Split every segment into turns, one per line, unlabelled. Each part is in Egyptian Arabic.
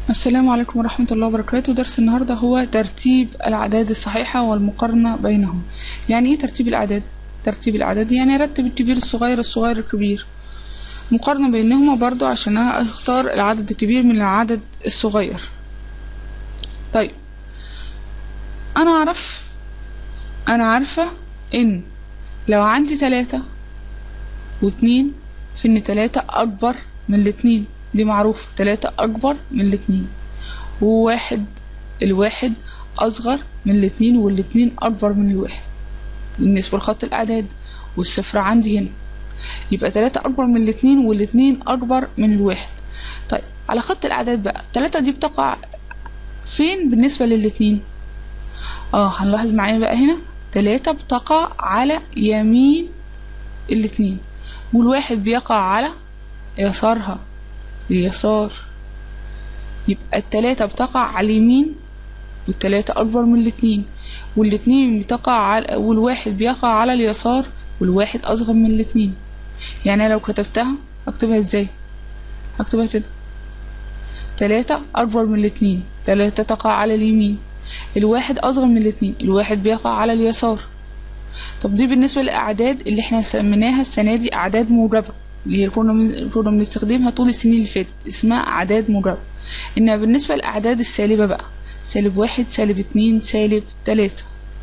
السلام عليكم ورحمة الله وبركاته درس النهاردة هو ترتيب الأعداد الصحيحة والمقارنة بينهم يعني إيه ترتيب الأعداد؟ ترتيب الأعداد يعني أرتب الكبير الصغير الصغير الكبير مقارنة بينهما برضو عشان أختار العدد الكبير من العدد الصغير طيب أنا أعرف أنا عارفة إن لو عندي تلاتة واتنين فإن تلاتة أكبر من الاتنين دي معروفة تلاتة أكبر من الاتنين وواحد الواحد أصغر من الاتنين والاتنين أكبر من الواحد بالنسبة لخط الأعداد والصفر عندي هنا يبقى تلاتة أكبر من الاتنين والاتنين أكبر من الواحد طيب على خط الأعداد بقى تلاتة دي بتقع فين بالنسبة للاتنين اه هنلاحظ معايا بقى هنا تلاتة بتقع على يمين الاتنين والواحد بيقع على يسارها اليسار يبقى التلاتة بتقع على اليمين والتلاتة أكبر من الاتنين والاتنين بتقع على والواحد بيقع على اليسار والواحد أصغر من الاتنين يعني لو كتبتها أكتبها ازاي أكتبها كده تلاتة أكبر من الاتنين تلاتة تقع على اليمين الواحد أصغر من الاتنين الواحد بيقع على اليسار طب دي بالنسبة للأعداد اللي احنا سميناها السنة دي أعداد موجبة اللي هي كنا كنا بنستخدمها طول السنين اللي فاتت اسمها أعداد موجبة إنها بالنسبة للأعداد السالبة بقى سالب واحد سالب اتنين سالب تلاتة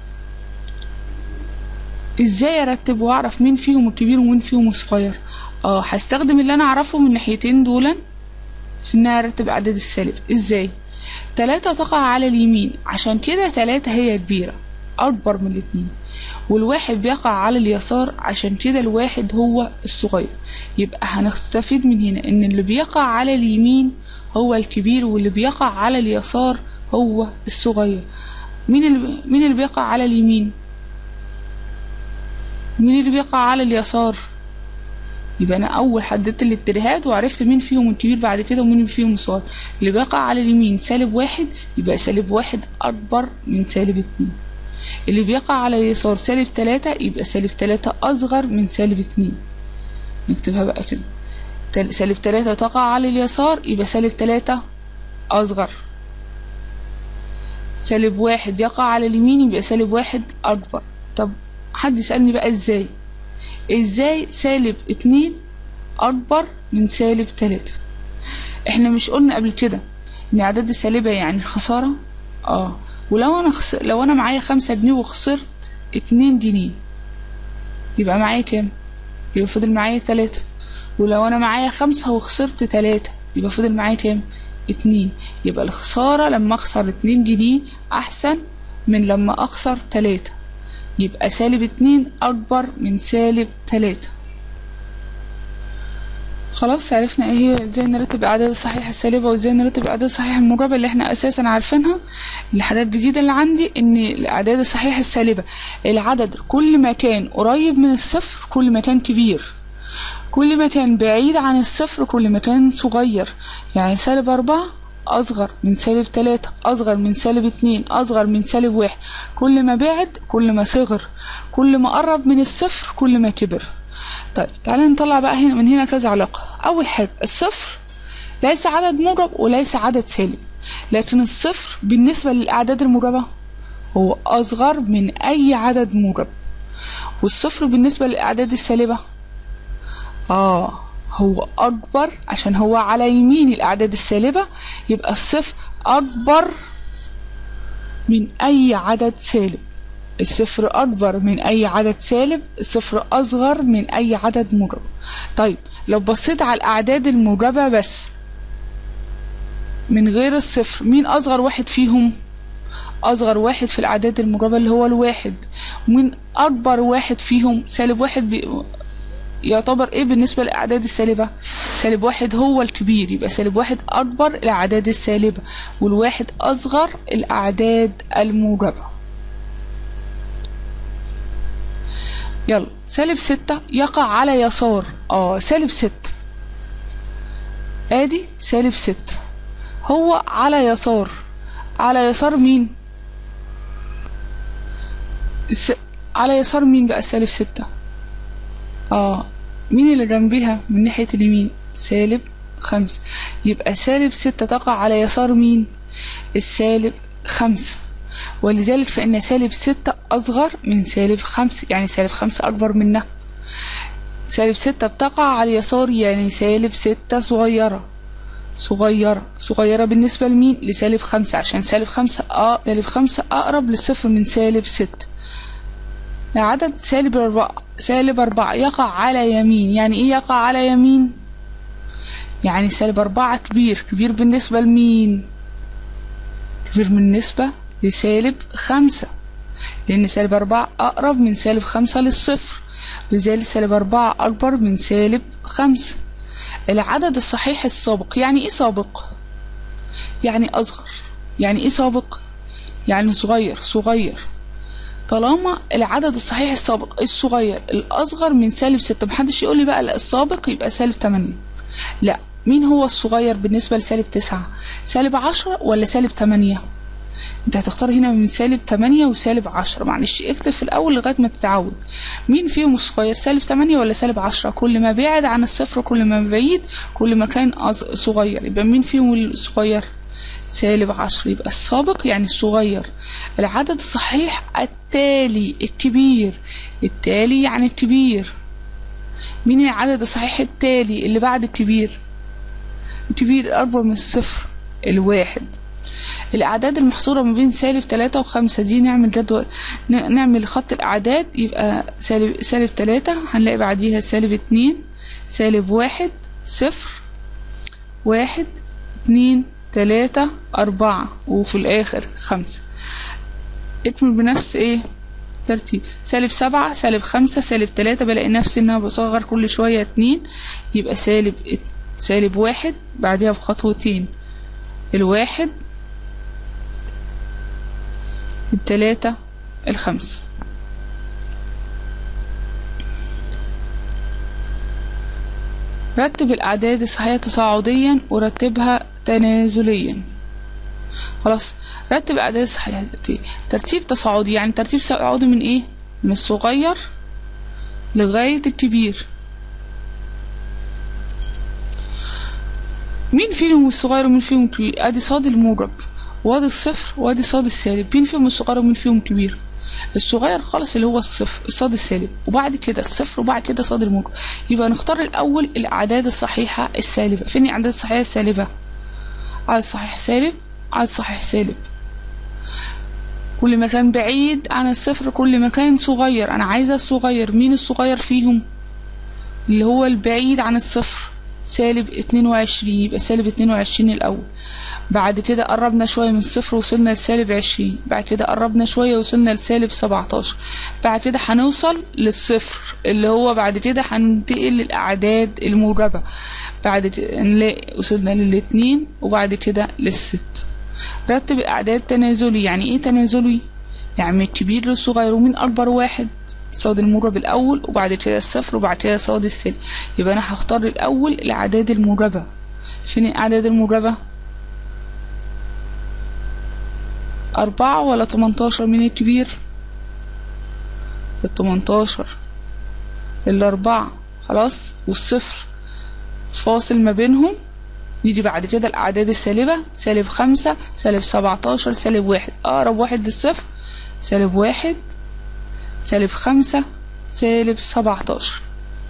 ازاي ارتب واعرف مين فيهم الكبير ومين فيهم الصغير اه هستخدم اللي انا اعرفه من الناحيتين دولا في ان ارتب اعداد السالب ازاي تلاتة تقع على اليمين عشان كده تلاتة هي كبيرة اكبر من الاتنين والواحد بيقع على اليسار عشان كده الواحد هو الصغير يبقى هنستفيد من هنا ان اللي بيقع على اليمين هو الكبير واللي بيقع على اليسار هو الصغير مين اللي مين اللي بيقع على اليمين مين اللي بيقع على اليسار يبقى انا اول حددت الاتجاهات وعرفت مين فيهم الكبير بعد كده ومين فيهم الصغير اللي بيقع على اليمين سالب واحد يبقى سالب واحد اكبر من سالب اتنين اللي بيقع على اليسار سالب تلاتة يبقى سالب تلاتة أصغر من سالب اتنين نكتبها بقى كده سالب تلاتة تقع على اليسار يبقى سالب تلاتة أصغر سالب واحد يقع على اليمين يبقى سالب واحد أكبر طب حد يسألني بقى ازاي ازاي سالب اتنين أكبر من سالب تلاتة احنا مش قلنا قبل كده ان الأعداد السالبة يعني خسارة اه ولو انا خس... لو انا معايا خمسة جنيه وخسرت اتنين جنيه يبقى معايا كام يبقى فضل معايا تلاتة ولو انا معايا خمسة وخسرت تلاتة يبقى فضل معايا كام اتنين يبقى الخسارة لما اخسر اتنين جنيه احسن من لما اخسر تلاتة يبقى سالب اتنين اكبر من سالب تلاتة خلاص عرفنا ايه هي ازاي نرتب الاعداد الصحيحه السالبه وازاي نرتب الاعداد الصحيحه الموجبه اللي احنا اساسا عارفينها الحاجات الجديده اللي عندي ان الاعداد الصحيحه السالبه العدد كل ما كان قريب من الصفر كل ما كان كبير كل ما كان بعيد عن الصفر كل ما كان صغير يعني سالب أربعة أصغر من سالب تلاتة أصغر من سالب اتنين أصغر من سالب واحد كل ما بعد كل ما صغر كل ما قرب من الصفر كل ما كبر طيب تعالى نطلع بقى هنا من هنا كذا علاقة أول حاجة الصفر ليس عدد موجب وليس عدد سالب لكن الصفر بالنسبة للأعداد الموجبة هو أصغر من أي عدد موجب والصفر بالنسبة للأعداد السالبة آه هو أكبر عشان هو على يمين الأعداد السالبة يبقى الصفر أكبر من أي عدد سالب الصفر أكبر من أي عدد سالب الصفر أصغر من أي عدد موجب طيب لو بصيت على الأعداد الموجبة بس من غير الصفر مين أصغر واحد فيهم أصغر واحد في الأعداد الموجبة اللي هو الواحد ومين أكبر واحد فيهم سالب واحد بي... يعتبر ايه بالنسبة للأعداد السالبة سالب واحد هو الكبير يبقى سالب واحد أكبر الأعداد السالبة والواحد أصغر الأعداد الموجبة يلا سالب ستة يقع على يسار اه سالب ستة ادي سالب ستة هو على يسار على يسار مين الس... على يسار مين بقى سالب ستة اه مين اللي جنبيها من ناحية اليمين سالب خمسة يبقى سالب ستة تقع على يسار مين السالب خمسة ولذلك فإن سالب ستة أصغر من سالب خمسة يعني سالب خمسة أكبر منها سالب ستة بتقع على اليسار يعني سالب ستة صغيرة صغيرة صغيرة بالنسبة لمين لسالب خمسة عشان سالب خمسة اه سالب خمسة أقرب للصفر من سالب ستة عدد سالب أربعة سالب أربعة يقع على يمين يعني إيه يقع على يمين يعني سالب أربعة كبير كبير بالنسبة لمين كبير بالنسبة لسالب خمسة لأن سالب أربعة أقرب من سالب خمسة للصفر لذلك سالب أربعة أكبر من سالب خمسة العدد الصحيح السابق يعني إيه سابق؟ يعني أصغر يعني إيه سابق؟ يعني صغير صغير طالما العدد الصحيح السابق الصغير الأصغر من سالب ستة محدش يقول لي بقى لا السابق يبقى سالب تمانية لا مين هو الصغير بالنسبة لسالب تسعة سالب عشرة ولا سالب تمانية انت هتختار هنا من سالب تمانية وسالب عشرة معلش اكتب في الأول لغاية ما تتعود مين فيهم الصغير سالب تمانية ولا سالب عشرة كل ما بعد عن الصفر كل ما بعيد كل ما كان أص- صغير يبقى مين فيهم الصغير سالب عشرة يبقى السابق يعني الصغير العدد الصحيح التالي الكبير التالي يعني الكبير مين العدد الصحيح التالي اللي بعد الكبير الكبير أكبر من الصفر الواحد الأعداد المحصورة ما بين سالب تلاتة وخمسة دي نعمل جدول ن- نعمل خط الأعداد يبقى سالب سالب تلاتة هنلاقي بعديها سالب اتنين سالب واحد صفر واحد اتنين تلاتة أربعة وفي الآخر خمسة اكمل بنفس ايه ترتيب سالب سبعة سالب خمسة سالب تلاتة بلاقي نفسي ان انا بصغر كل شوية اتنين يبقى سالب ات- سالب واحد بعدها بخطوتين الواحد التلاتة الخمسة رتب الأعداد الصحيحة تصاعديا ورتبها تنازليا خلاص رتب الأعداد الصحيحة دي. ترتيب تصاعدي يعني ترتيب تصاعدي من ايه من الصغير لغاية الكبير مين فيهم الصغير ومين فيهم الكبير ادي صاد الموجب وادي الصفر وادي صاد السالب مين فيهم الصغير ومين فيهم الكبير الصغير خالص اللي هو الصفر الصاد السالب وبعد كده الصفر وبعد كده صاد الموجب يبقى نختار الاول الاعداد الصحيحه السالبه فين الاعداد الصحيحه السالبه عدد صحيح سالب عدد صحيح سالب كل ما كان بعيد عن الصفر كل ما كان صغير انا عايزه الصغير مين الصغير فيهم اللي هو البعيد عن الصفر سالب اتنين وعشرين يبقى سالب اتنين وعشرين الأول بعد كده قربنا شوية من الصفر وصلنا لسالب عشرين بعد كده قربنا شوية وصلنا لسالب سبعتاشر بعد كده هنوصل للصفر اللي هو بعد كده هننتقل للأعداد الموجبة بعد كده نلاقي وصلنا للاتنين وبعد كده للست رتب الأعداد تنازلي يعني ايه تنازلي؟ يعني من الكبير للصغير ومين أكبر واحد صاد الموجب الأول وبعد كده الصفر وبعد كده صاد السالب يبقى أنا هختار الأول الأعداد الموجبة فين الأعداد الموجبة؟ أربعة ولا تمنتاشر من الكبير؟ التمنتاشر الأربعة خلاص والصفر فاصل ما بينهم يجي بعد كده الأعداد السالبة سالب خمسة سالب سبعتاشر سالب واحد أقرب واحد للصفر سالب واحد سالب خمسة سالب سبعتاشر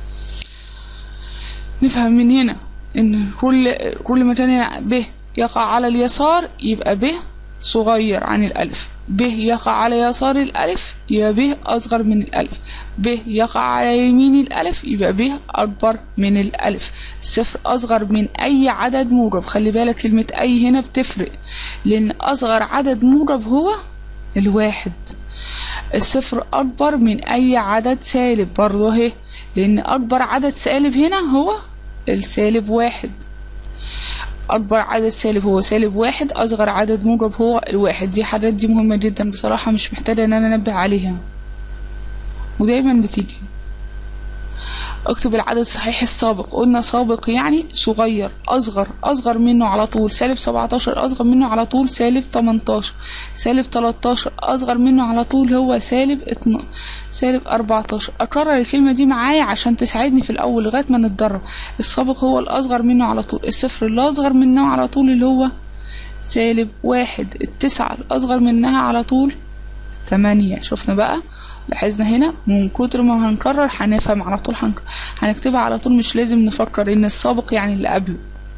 نفهم من هنا إن كل كل ما كان ب يقع على اليسار يبقى ب صغير عن الألف ب يقع على يسار الألف يبقى ب أصغر من الألف ب يقع على يمين الألف يبقى ب أكبر من الألف صفر أصغر من أي عدد موجب خلي بالك كلمة أي هنا بتفرق لأن أصغر عدد موجب هو الواحد الصفر أكبر من أي عدد سالب برضه اهي لأن أكبر عدد سالب هنا هو السالب واحد أكبر عدد سالب هو سالب واحد أصغر عدد موجب هو الواحد دي حاجات دي مهمة جدا بصراحة مش محتاجة إن أنا أنبه عليها ودايما بتيجي اكتب العدد الصحيح السابق قلنا سابق يعني صغير اصغر اصغر منه على طول سالب 17 اصغر منه على طول سالب 18 سالب 13 اصغر منه على طول هو سالب 12 سالب 14 اكرر الكلمة دي معايا عشان تساعدني في الاول لغاية ما نتدرب السابق هو الاصغر منه على طول الصفر اللي اصغر منه على طول اللي هو سالب واحد التسعة الاصغر منها على طول تمانية شفنا بقى لاحظنا هنا من كتر ما هنكرر هنفهم على طول هنك... هنكتبها على طول مش لازم نفكر ان السابق يعني اللي قبله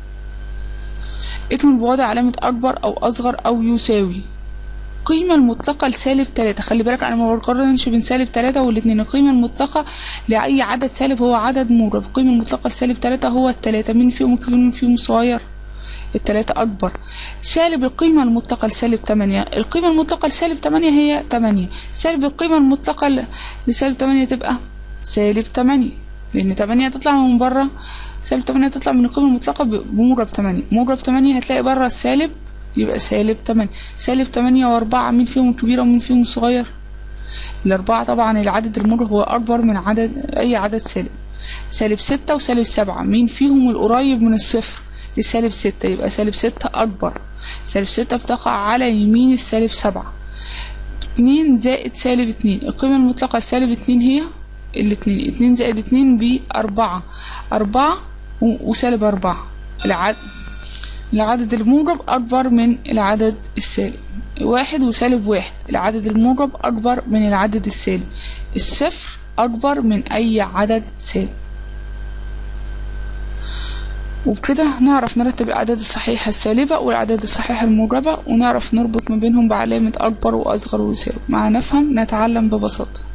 اكمل بوضع علامة اكبر او اصغر او يساوي القيمة المطلقة لسالب تلاتة خلي بالك انا ما بقارنش بين سالب تلاتة والاتنين القيمة المطلقة لأي عدد سالب هو عدد موجب القيمة المطلقة لسالب تلاتة هو التلاتة مين فيهم كبير مين فيهم صغير التلاتة أكبر سالب القيمة المطلقة لسالب تمانية القيمة المطلقة لسالب تمانية هي تمانية سالب القيمة المطلقة ل- لسالب تمانية تبقى سالب تمانية لأن تمانية هتطلع من بره سالب تمانية هتطلع من القيمة المطلقة ب- بموجب تمانية موجب تمانية هتلاقي بره السالب يبقى سالب تمانية سالب تمانية وأربعة مين فيهم الكبير ومين فيهم الصغير الأربعة طبعا العدد الموجب هو أكبر من عدد أي عدد سالب سالب ستة وسالب سبعة مين فيهم القريب من الصفر لسالب ستة يبقى سالب ستة أكبر سالب ستة بتقع على يمين السالب سبعة اتنين زائد سالب اتنين القيمة المطلقة لسالب اتنين هي الاتنين اتنين زائد اتنين بأربعة أربعة و- وسالب أربعة العدد العدد الموجب أكبر من العدد السالب واحد وسالب واحد العدد الموجب أكبر من العدد السالب الصفر أكبر من أي عدد سالب وبكده نعرف نرتب الأعداد الصحيحة السالبة والأعداد الصحيحة الموجبة ونعرف نربط ما بينهم بعلامة أكبر وأصغر ويساوي مع نفهم نتعلم ببساطة